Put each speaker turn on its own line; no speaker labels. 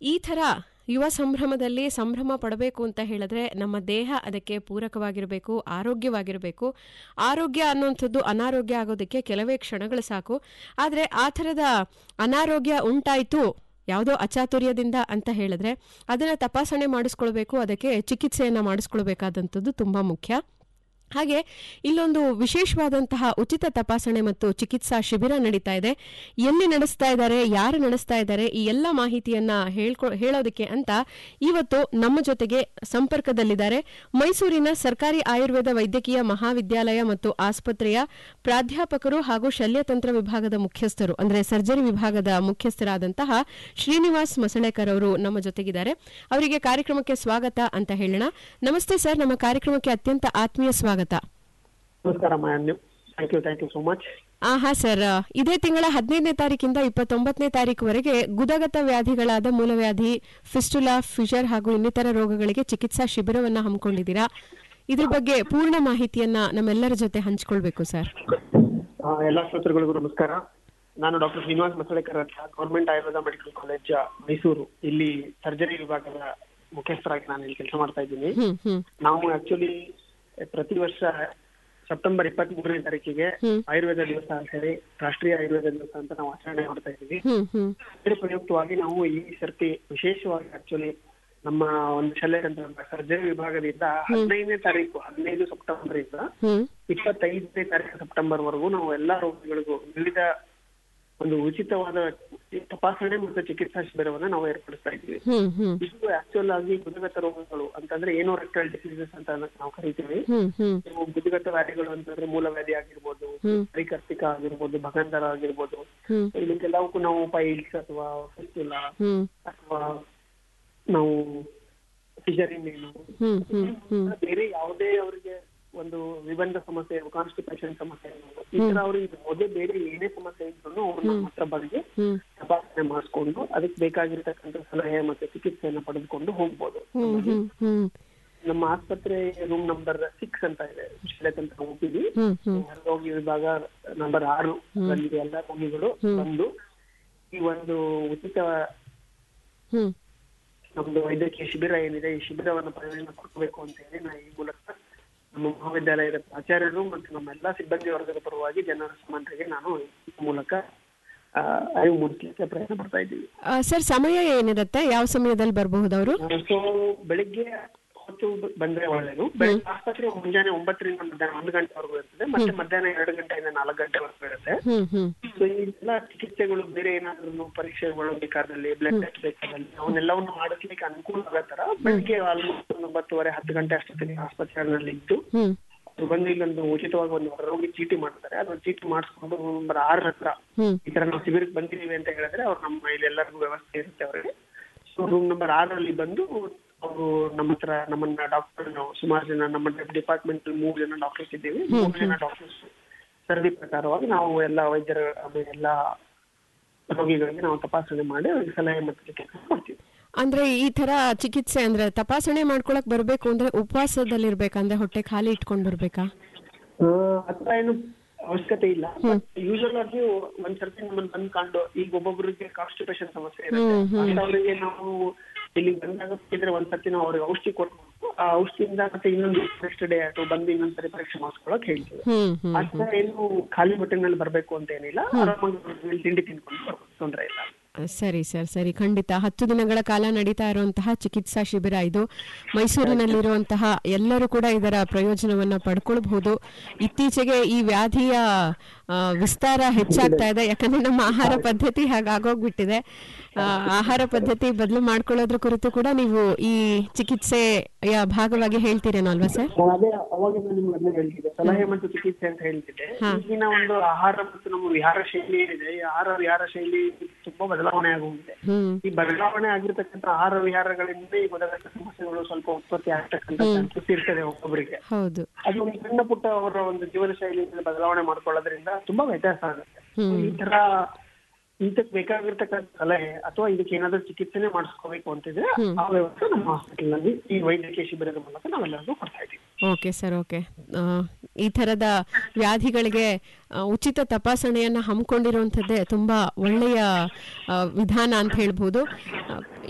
ಈ ಥರ ಯುವ ಸಂಭ್ರಮದಲ್ಲಿ ಸಂಭ್ರಮ ಪಡಬೇಕು ಅಂತ ಹೇಳಿದ್ರೆ ನಮ್ಮ ದೇಹ ಅದಕ್ಕೆ ಪೂರಕವಾಗಿರಬೇಕು ಆರೋಗ್ಯವಾಗಿರಬೇಕು ಆರೋಗ್ಯ ಅನ್ನುವಂಥದ್ದು ಅನಾರೋಗ್ಯ ಆಗೋದಕ್ಕೆ ಕೆಲವೇ ಕ್ಷಣಗಳು ಸಾಕು ಆದರೆ ಆ ಥರದ ಅನಾರೋಗ್ಯ ಉಂಟಾಯಿತು ಯಾವುದೋ ಅಚಾತುರ್ಯದಿಂದ ಅಂತ ಹೇಳಿದ್ರೆ ಅದನ್ನು ತಪಾಸಣೆ ಮಾಡಿಸ್ಕೊಳ್ಬೇಕು ಅದಕ್ಕೆ ಚಿಕಿತ್ಸೆಯನ್ನು ಮಾಡಿಸ್ಕೊಳ್ಬೇಕಾದಂಥದ್ದು ತುಂಬ ಮುಖ್ಯ ಹಾಗೆ ಇಲ್ಲೊಂದು ವಿಶೇಷವಾದಂತಹ ಉಚಿತ ತಪಾಸಣೆ ಮತ್ತು ಚಿಕಿತ್ಸಾ ಶಿಬಿರ ನಡೀತಾ ಇದೆ ಎಲ್ಲಿ ನಡೆಸ್ತಾ ಇದ್ದಾರೆ ಯಾರು ನಡೆಸ್ತಾ ಇದ್ದಾರೆ ಈ ಎಲ್ಲ ಮಾಹಿತಿಯನ್ನ ಹೇಳ್ಕೊ ಹೇಳೋದಕ್ಕೆ ಅಂತ ಇವತ್ತು ನಮ್ಮ ಜೊತೆಗೆ ಸಂಪರ್ಕದಲ್ಲಿದ್ದಾರೆ ಮೈಸೂರಿನ ಸರ್ಕಾರಿ ಆಯುರ್ವೇದ ವೈದ್ಯಕೀಯ ಮಹಾವಿದ್ಯಾಲಯ ಮತ್ತು ಆಸ್ಪತ್ರೆಯ ಪ್ರಾಧ್ಯಾಪಕರು ಹಾಗೂ ಶಲ್ಯತಂತ್ರ ವಿಭಾಗದ ಮುಖ್ಯಸ್ಥರು ಅಂದ್ರೆ ಸರ್ಜರಿ ವಿಭಾಗದ ಮುಖ್ಯಸ್ಥರಾದಂತಹ ಶ್ರೀನಿವಾಸ್ ಮಸಳೇಕರ್ ಅವರು ನಮ್ಮ ಜೊತೆಗಿದ್ದಾರೆ ಅವರಿಗೆ ಕಾರ್ಯಕ್ರಮಕ್ಕೆ ಸ್ವಾಗತ ಅಂತ ಹೇಳೋಣ ನಮಸ್ತೆ ಸರ್ ನಮ್ಮ ಕಾರ್ಯಕ್ರಮಕ್ಕೆ ಅತ್ಯಂತ ಆತ್ಮೀಯ ಸ್ವಾಗತ
ನಮಸ್ಕಾರ ಮಾನ್ಯ thank you thank you so much
ಆ ಹಾ ಸರ್ ಇದೇ ತಿಂಗಳ ಹದಿನೈದನೇ ತಾರೀಕಿಂದ ಇಪ್ಪತ್ತೊಂಬತ್ತನೇ ತಾರೀಕುವರೆಗೆ ಗುದಗತ ವ್ಯಾಧಿಗಳಾದ ಮೂಲವ್ಯಾಧಿ ಫಿಸ್ಟುಲಾ ಫಿಷರ್ ಹಾಗೂ ಇನ್ನಿತರ ರೋಗಗಳಿಗೆ ಚಿಕಿತ್ಸಾ ಶಿಬಿರವನ್ನ ಹಮ್ಮಿಕೊಂಡಿದ್ದೀರಾ ಇದ್ರ ಬಗ್ಗೆ ಪೂರ್ಣ ಮಾಹಿತಿಯನ್ನ ನಮ್ಮೆಲ್ಲರ ಜೊತೆ ಹಂಚ್ಕೊಳ್ಬೇಕು ಸರ್
ಎಲ್ಲ ಶ್ರೋತೃಗಳಿಗೂ ನಮಸ್ಕಾರ ನಾನು ಡಾಕ್ಟರ್ ಶ್ರೀನಿವಾಸ್ ಮಸಳೇಕರ್ ಅಂತ government Ayurveda medical college Mysuru ಇಲ್ಲಿ ಸರ್ಜರಿ ವಿಭಾಗದ ಮುಖ್ಯಸ್ಥರಾಗಿ ನಾನು ಇಲ್ಲಿ ಕೆಲಸ ಮಾಡ್ತಾ ಇದ್ದೀನಿ
ಹ್ಮ್ ಹ್ಮ್
ನಾವು ಆಕ್ಚುಲಿ ಪ್ರತಿ ವರ್ಷ ಸೆಪ್ಟೆಂಬರ್ ಇಪ್ಪತ್ತ್ ಮೂರನೇ ತಾರೀಕಿಗೆ
ಹ್ಮ್.
ಆಯುರ್ವೇದ ದಿವಸ ಅಂತ ಹೇಳಿ ರಾಷ್ಟ್ರೀಯ ಆಯುರ್ವೇದ ದಿವಸ ಅಂತ ನಾವು ಆಚರಣೆ ಮಾಡ್ತಾ ಇದ್ದೀವಿ
ಹ್ಮ್ ಹ್ಮ್
ಇದರ ಪ್ರಯುಕ್ತವಾಗಿ ನಾವು ಈ ಸರ್ತಿ ವಿಶೇಷವಾಗಿ ಆಕ್ಚುಲಿ ನಮ್ಮ ಒಂದು ಶಲ್ಯತಂತ್ರ ಸರ್ಜರಿ ವಿಭಾಗದಿಂದ ಹದಿನೈದನೇ ತಾರೀಕು ಹದಿನೈದು ಸೆಪ್ಟೆಂಬರ್ ಇಂದ
ಹ್ಮ್
ಇಪ್ಪತ್ತೈದನೇ ತಾರೀಕು ಸೆಪ್ಟೆಂಬರ್ ವರೆಗೂ ನಾವು ಎಲ್ಲಾ ರೋಗಿಗಳಿಗೂ ವಿವಿಧ ಒಂದು ಉಚಿತವಾದ ತಪಾಸಣೆ ಮತ್ತು ಚಿಕಿತ್ಸಾ ಶಿಬಿರವನ್ನ ನಾವು ಏರ್ಪಡಿಸ್ತಾ ಇದ್ದೀವಿ
ಹ್ಮ್ ಹ್ಮ್
ಇದು ಆಕ್ಚುಲ್ ಆಗಿ ಗುದಗತ ರೋಗಗಳು ಅಂತಂದ್ರೆ ಏನೋ ರೆಕ್ಟಲ್ ಡಿಸೀಸಸ್ ಅಂತ ನಾವು ಕರಿತೀವಿ
ಹ್ಮ್ ಹ್ಮ್
ಇವು ಗುದಗತ ವ್ಯಾಧಿಗಳು ಅಂತಂದ್ರೆ ಮೂಲವ್ಯಾಧಿ ಆಗಿರ್ಬೋದು
ಹ್ಮ್.
ಪರಿಕರ್ತಿಕ ಆಗಿರ್ಬೋದು ಭಗಂಧರ ಆಗಿರ್ಬೋದು
ಹ್ಮ್
ಇದಕ್ಕೆಲ್ಲವಕ್ಕೂ ನಾವು ಪೈಲ್ಸ್ ಅಥವಾ ಫಿಸ್ಟುಲಾ
ಹ್ಮ್
ಅಥವಾ ನಾವು ಫಿಶರಿಂಗ್ ಏನು
ಹ್ಮ್ ಹ್ಮ್ ಹ್ಮ್
ಬೇರೆ ಯಾವುದೇ ಅವರಿಗೆ ಒಂದು ವಿಬಂಧ ಸಮಸ್ಯೆ ಕಾನ್ಸ್ಟಿಪೇಷನ್ ಸಮಸ್ಯೆ ಇರ್ಬೋದು. ಈ ತರ ಅವ್ರಿಗೆ ಯಾವುದೇ ಬೇರೆ ಏನೇ ಸಮಸ್ಯೆ ಇದ್ರು ಅವ್ರು ನಮ್ಮ ಹತ್ರ ಬಂದು
ಹ್ಮ್
ತಪಾಸಣೆ ಮಾಡಿಸ್ಕೊಂಡು ಅದಕ್ಕೆ ಬೇಕಾಗಿರ್ತಕ್ಕಂಥ ಸಲಹೆ ಮತ್ತೆ ಚಿಕಿತ್ಸೆಯನ್ನ ಪಡೆದುಕೊಂಡು ಹೋಗ್ಬೋದು
ಹ್ಮ್ ಹ್ಮ್ ಹ್ಮ್
ನಮ್ಮ ಆಸ್ಪತ್ರೆ ರೂಮ್ ನಂಬರ್ ಸಿಕ್ಸ್ ಅಂತ ಇದೆ ಅಂತ ಹೋಗಿದ್ವಿ
ಹ್ಮ್ ಹ್ಮ್
ರೋಗಿ ವಿಭಾಗ ನಂಬರ್ ಆರು ಅಲ್ಲಿ ಎಲ್ಲ ರೋಗಿಗಳು ಬಂದು ಈ ಒಂದು ಉಚಿತ
ಹ್ಮ್
ನಮ್ದು ವೈದ್ಯಕೀಯ ಶಿಬಿರ ಏನಿದೆ ಈ ಶಿಬಿರವನ್ನು ಪ್ರಯೋಜನ ಕೊಡಬೇಕು ಅಂತ ಹೇಳಿ ನಾ ಈ ಮೂಲಕ ನಮ್ಮ ಮಹಾವಿದ್ಯಾಲಯದ ಪ್ರಾಚಾರ್ಯರು ಮತ್ತು ನಮ್ಮ ಎಲ್ಲಾ ಸಿಬ್ಬಂದಿ ವರ್ಗದ ಪರವಾಗಿ ಜನರ ಸಾಮಾನ್ಯರಿಗೆ ನಾನು ಈ ಮೂಲಕ ಆ, ಅರಿವು ಮೂಡಿಸಲಿಕ್ಕೆ ಪ್ರಯತ್ನ ಪಡ್ತಾ ಇದ್ದೀವಿ
ಆ, ಸರ್ ಸಮಯ ಏನಿರುತ್ತೆ ಯಾವ ಸಮಯದಲ್ಲಿ ಬರಬಹುದು ಅವರು
ಸೊ ಬೆಳಿಗ್ಗೆ ಹೊತ್ತು ಬ- ಬಂದ್ರೆ ಒಳ್ಳೇದು ಬೆಳಿಗ್ಗೆ ಆಸ್ಪತ್ರೆ ಮುಂಜಾನೆ ಒಂಬತ್ತರಿಂದ ಮಧ್ಯಾಹ್ನ ಒಂದು ಗಂಟೆವರೆಗೂ ಇರ್ತದೆ ಮತ್ತೆ ಮಧ್ಯಾಹ್ನ ಎರಡು ಗಂಟೆಯಿಂದ ನಾಲ್ಕು ಗಂಟೆವರೆಗೂ ಇರುತ್ತೆ
ಹ್ಮ್ ಹ್ಮ್
ಸೊ ಈ ಎಲ್ಲ ಚಿಕಿತ್ಸೆಗಳು ಬೇರೆ ಏನಾದ್ರು ಪರೀಕ್ಷೆಗಳು ಬೇಕಾದಲ್ಲಿ ಬ್ಲಡ್ ಟೆಸ್ಟ್ ಬೇಕಾದಲ್ಲಿ ಅವನ್ನೆಲ್ಲವನ್ನು ಮಾಡಿಸ್ಲಿಕ್ಕೆ ಅನುಕೂಲ ಆಗೋ ತರ ಬೆಳಿಗ್ಗೆ ಆಲ್ಮೋಸ್ಟ್ ಒಂದು ಒಂಬತ್ತುವರೆ ಹತ್ತು ಗಂಟೆ ಅಷ್ಟೊತ್ತಿಗೆ ಆಸ್ಪತ್ರೆಯಲ್ಲಿ ಇದ್ದು
ಹ್ಮ್
ಅವ್ರು ಬಂದು ಇಲ್ಲೊಂದು ಉಚಿತವಾಗಿ ಒಂದು ಹೊರರೋಗಿ ಚೀಟಿ ಮಾಡ್ತಾರೆ ಅದೊಂದು ಚೀಟಿ ಮಾಡಿಸ್ಕೊಂಡು ನಂಬರ್ ಆರ್ ಹತ್ರ
ಹ್ಮ್
ಈ ತರ ನಾವು ಶಿಬಿರಕ್ಕೆ ಬಂದಿದೀವಿ ಅಂತ ಹೇಳಿದ್ರೆ ಅವ್ರು ನಮ್ಮ ಇಲ್ಲಿ ಎಲ್ಲರಿಗೂ ವ್ಯವಸ್ಥೆ ಇರುತ್ತೆ ಅವರಿಗೆ ಸೊ ರೂಮ್ ನಂಬರ್ ಆರಲ್ಲಿ ಬಂದು ಅವರು ನಮ್ಮ ಹತ್ರ ನಮ್ಮನ್ನ ಡಾಕ್ಟರ್ ಸುಮಾರು ಜನ ನಮ್ಮ ಡಿಪಾರ್ಟ್ಮೆಂಟ್ ಮೂರು ಜನ ಡಾಕ್ಟರ್ಸ್ ಇದ್ದೀವಿ ಮೂರು ಜನ ಡಾಕ್ಟರ್ಸ್ ಸರದಿ ಪ್ರಕಾರವಾಗಿ ನಾವು ಎಲ್ಲ ವೈದ್ಯರ ಆಮೇಲೆ ಎಲ್ಲ ರೋಗಿಗಳಿಗೆ ನಾವು ತಪಾಸಣೆ ಮಾಡಿ ಅವ್ರಿಗೆ ಸಲಹೆ ಮತ್ತು ಚಿಕಿತ್ಸೆ ಕೊಡ್ತೀವಿ
ಅಂದ್ರೆ ಈ ತರ ಚಿಕಿತ್ಸೆ ಅಂದ್ರೆ ತಪಾಸಣೆ ಮಾಡ್ಕೊಳಕ್ ಬರ್ಬೇಕು ಅಂದ್ರೆ ಉಪವಾಸದಲ್ಲಿರ್ಬೇಕಂದ್ರೆ ಹೊಟ್ಟೆ ಖಾಲಿ ಇಟ್ಕೊಂಡ್ ಬರ್ಬೇಕಾ
ಅಥವಾ ಏನು ಅವಶ್ಯಕತೆ ಇಲ್ಲ ಯೂಶಲ್ ಆಗಿ ಒಂದ್ ಸರ್ತಿ ನಮ್ಮನ್ನ ಬಂದ್ ಕಂಡು ಈಗ ಒಬ್ಬೊಬ್ಬರಿಗೆ ಕಾನ್ಸ್ಟಿಪೇಷನ್ ಸಮಸ್ಯೆ ಇರುತ್ತೆ ಅಂತವರಿಗೆ ನಾವು ಇಲ್ಲಿ ಬಂದಾಗ ಇದ್ರೆ ಒಂದ್ ಸರ್ತಿ ನಾವು ಅವ್ರಿಗೆ ಔಷಧಿ ಕೊಟ್ಬಿಟ್ಟು ಆ ಔಷಧಿಯಿಂದ ಮತ್ತೆ ಇನ್ನೊಂದು ನೆಕ್ಸ್ಟ್ ಡೇ ಅಥವಾ ಬಂದು ಇನ್ನೊಂದ್ಸರಿ ಪರೀಕ್ಷೆ ಮಾಡಿಸ್ಕೊಳಕ್ ಹೇಳ್ತೀವಿ
ಹ್ಮ್ ಹ್ಮ್
ಅಥವಾ ಏನು ಖಾಲಿ ಹೊಟ್ಟೆನಲ್ಲಿ ಬರ್ಬೇಕು ಅಂತ ಏನಿಲ್ಲ ಆರಾಮಾಗಿ ಇಲ್ಲಿ ತಿಂಡಿ ತಿನ್ಕೊಂಡು ಬರ್ಬೋದು ತೊಂದ್ರೆ ಇಲ್ಲ
ಸರಿ ಸರ್ ಸರಿ ಖಂಡಿತ ಹತ್ತು ದಿನಗಳ ಕಾಲ ನಡೀತಾ ಇರುವಂತಹ ಚಿಕಿತ್ಸಾ ಶಿಬಿರ ಇದು ಮೈಸೂರಿನಲ್ಲಿರುವಂತಹ ಎಲ್ಲರೂ ಕೂಡ ಇದರ ಪ್ರಯೋಜನವನ್ನ ಪಡ್ಕೊಳ್ಬಹುದು ಇತ್ತೀಚೆಗೆ ಈ ವ್ಯಾಧಿಯ ಆ, ವಿಸ್ತಾರ ಹೆಚ್ಚಾಗ್ತಾ ಇದೆ ಯಾಕಂದ್ರೆ ನಮ್ಮ ಆಹಾರ ಪದ್ಧತಿ ಹಾಗಾಗೋಗ್ಬಿಟ್ಟಿದೆ ಆ, ಆಹಾರ ಪದ್ಧತಿ ಬದಲು ಮಾಡ್ಕೊಳ್ಳೋದ್ರ ಕುರಿತು ಕೂಡ ನೀವು ಈ ಚಿಕಿತ್ಸೆಯ ಭಾಗವಾಗಿ ಹೇಳ್ತೀರೇನೋ ಅಲ್ವಾ ಸರ್
ನಾನು ಅದೇ ಅವಾಗ ನಾನು ನಿಮ್ಗೆ ಅದನ್ನ ಹೇಳ್ತಿದ್ದೆ ಸಲಹೆ ಮತ್ತು ಚಿಕಿತ್ಸೆ ಅಂತ ಹೇಳ್ತಿದ್ದೆ ಈಗಿನ ಒಂದು ಆಹಾರ ಮತ್ತು ನಮ್ಮ ವಿಹಾರ ಶೈಲಿ ಏನಿದೆ ಈ ಆಹಾರ ವಿಹಾರ ಶೈಲಿ ತುಂಬಾ ಬದಲಾವಣೆ ಆಗೋಗಿದೆ
ಹ್ಮ್
ಈ ಬದಲಾವಣೆ ಆಗಿರ್ತಕ್ಕಂಥ ಆಹಾರ ವಿಹಾರಗಳಿಂದ ಈ ಗೊತ್ತಾಗತ್ತ ಸಮಸ್ಯೆಗಳು ಸ್ವಲ್ಪ ಉತ್ಪತ್ತಿ ಆಗ್ತಕ್ಕಂಥ ಚಾನ್ಸಸ್ ಇರ್ತದೆ ಒಬ್ಬೊಬ್ಬರಿಗೆ
ಹೌದು
ಅದು ಒಂದು ಸಣ್ಣ ಪುಟ್ಟ ಅವರ ಒಂದು ಜೀವನ ಶೈಲಿಯಿಂದ ಬದಲಾವಣೆ ಮಾಡ್ಕೊಳ್ಳೋದ್ರಿಂದ ತುಂಬಾ ವ್ಯತ್ಯಾಸ ಆಗುತ್ತೆ ಈ ತರ ಇದಕ್ಕೆ ಬೇಕಾಗಿರ್ತಕ್ಕಂಥ ಸಲಹೆ ಅಥವಾ ಇದಕ್ಕೆ ಏನಾದ್ರೂ ಚಿಕಿತ್ಸೆನೆ ಮಾಡಿಸ್ಕೋಬೇಕು ಅಂತಿದ್ರೆ ಆ ವ್ಯವಸ್ಥೆ ನಮ್ಮ ಹಾಸ್ಪಿಟಲ್ ನಲ್ಲಿ ಈ ವೈದ್ಯಕೀಯ ಶಿಬಿರದ ಮೂಲಕ ನಾವೆಲ್ಲರಿಗೂ ಕೊಡ್ತಾ ಇದ್ದೀವಿ
ಓಕೆ ಸರ್ ಓಕೆ ಈ ಥರದ ವ್ಯಾಧಿಗಳಿಗೆ ಆ, ಉಚಿತ ತಪಾಸಣೆಯನ್ನು ಹಮ್ಮಿಕೊಂಡಿರುವಂಥದ್ದೇ ತುಂಬ ಒಳ್ಳೆಯ ಆ, ವಿಧಾನ ಅಂತ ಹೇಳ್ಬೋದು ಆ,